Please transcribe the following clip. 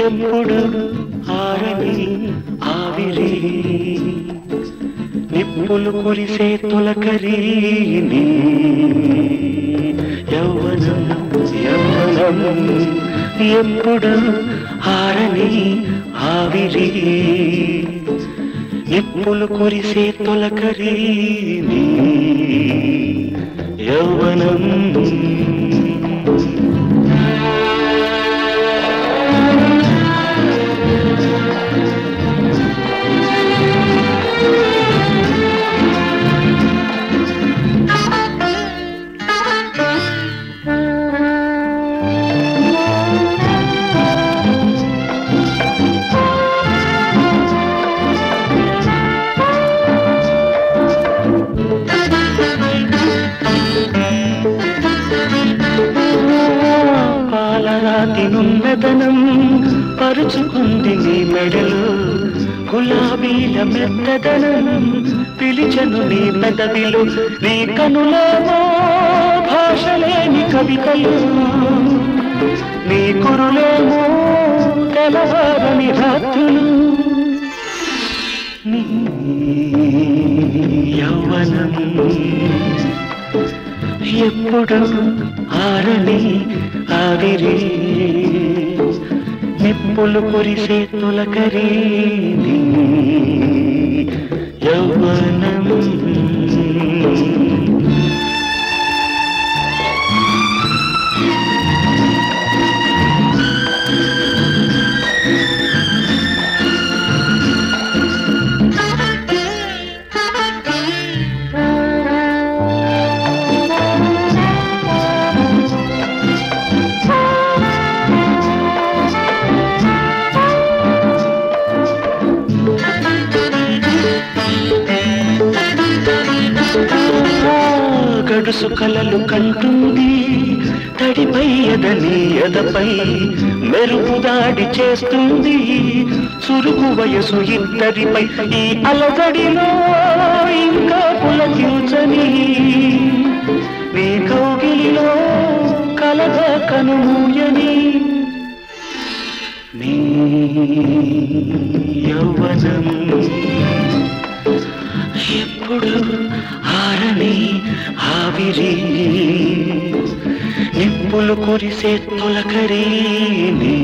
ఎప్పుడు ఆరని ఆవిరి నిప్పులు కురిసే తొలకరి నీ యౌవనం యౌవనం ఎప్పుడు ఆరని ఆవిరి నిప్పులు కురిసే తొలకరి నీ యౌవనం పాలరాతి నున్నదనం పరుచుకుంది నీ మెడలు గులాబీల మెత్తదనం పిలిచను నీ పెదవిలు నీ కనులేమో భాషలేని కవితలు నీ కురులేమో తెలవారని రాత్రులు నీ యౌవనం ఎప్పుడు ఆరని ఆవిరి నిప్పులు కురిసే తొలకరి నీ యౌవనం గడుసు కలలు కంటుంది తడిపై ఎదని ఎదపై మెరుపు దాడి చేస్తుంది చురుకు వయసు ఇద్దరిపై ఈ అలజడిలో ఇంకా పులకించని నీ కౌగిలిలో కలగా కనుమూయని నీ యౌవనం ఎప్పుడు ఆరని ఆవిరి నిప్పులు కురిసే తొలకరి నీ